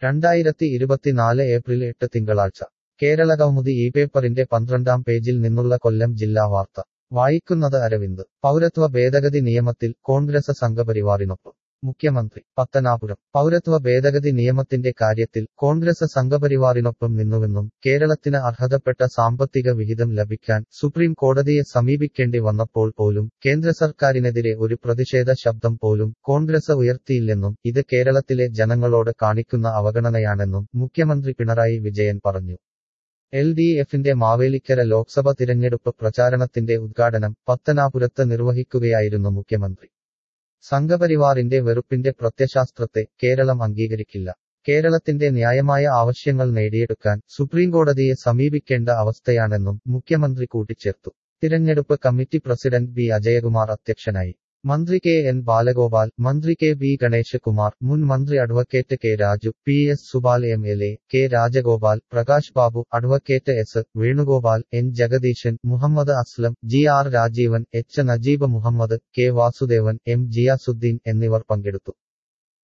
രണ്ടായിരത്തി ഇരുപത്തിനാല് ഏപ്രിൽ എട്ട് തിങ്കളാഴ്ച കേരളകൗമുദി ഈ പേപ്പറിന്റെ പന്ത്രണ്ടാം പേജിൽ നിന്നുള്ള കൊല്ലം ജില്ലാ വാർത്ത വായിക്കുന്നത് അരവിന്ദ് പൗരത്വ ഭേദഗതി നിയമത്തിൽ കോൺഗ്രസ് സംഘപരിവാറിനൊപ്പം മുഖ്യമന്ത്രി പത്തനാപുരം പൗരത്വ ഭേദഗതി നിയമത്തിന്റെ കാര്യത്തിൽ കോൺഗ്രസ് സംഘപരിവാറിനൊപ്പം നിന്നുവെന്നും കേരളത്തിന് അർഹതപ്പെട്ട സാമ്പത്തിക വിഹിതം ലഭിക്കാൻ സുപ്രീം കോടതിയെ സമീപിക്കേണ്ടി വന്നപ്പോൾ പോലും കേന്ദ്ര സർക്കാരിനെതിരെ ഒരു പ്രതിഷേധ ശബ്ദം പോലും കോൺഗ്രസ് ഉയർത്തിയില്ലെന്നും ഇത് കേരളത്തിലെ ജനങ്ങളോട് കാണിക്കുന്ന അവഗണനയാണെന്നും മുഖ്യമന്ത്രി പിണറായി വിജയൻ പറഞ്ഞു എൽ ഡി എഫിന്റെ മാവേലിക്കര ലോക്സഭ തിരഞ്ഞെടുപ്പ് പ്രചാരണത്തിന്റെ ഉദ്ഘാടനം പത്തനാപുരത്ത് നിർവഹിക്കുകയായിരുന്നു മുഖ്യമന്ത്രി സംഘപരിവാറിന്റെ വെറുപ്പിന്റെ പ്രത്യശാസ്ത്രത്തെ കേരളം അംഗീകരിക്കില്ല കേരളത്തിന്റെ ന്യായമായ ആവശ്യങ്ങൾ നേടിയെടുക്കാൻ സുപ്രീംകോടതിയെ സമീപിക്കേണ്ട അവസ്ഥയാണെന്നും മുഖ്യമന്ത്രി കൂട്ടിച്ചേർത്തു തിരഞ്ഞെടുപ്പ് കമ്മിറ്റി പ്രസിഡന്റ് ബി അജയകുമാർ അധ്യക്ഷനായി മന്ത്രി കെ എൻ ബാലഗോപാൽ മന്ത്രി കെ ബി ഗണേശ് കുമാർ മുൻ മന്ത്രി advocate K Raju P S Subal M L A K Rajagopal Prakash Babu advocate S Venugopal N Jagadeesan Muhammad Aslam G R Rajeevan H Najeeb Muhammad K Vasudevan M Ziyauddin എന്നിവർ പങ്കെടുത്തു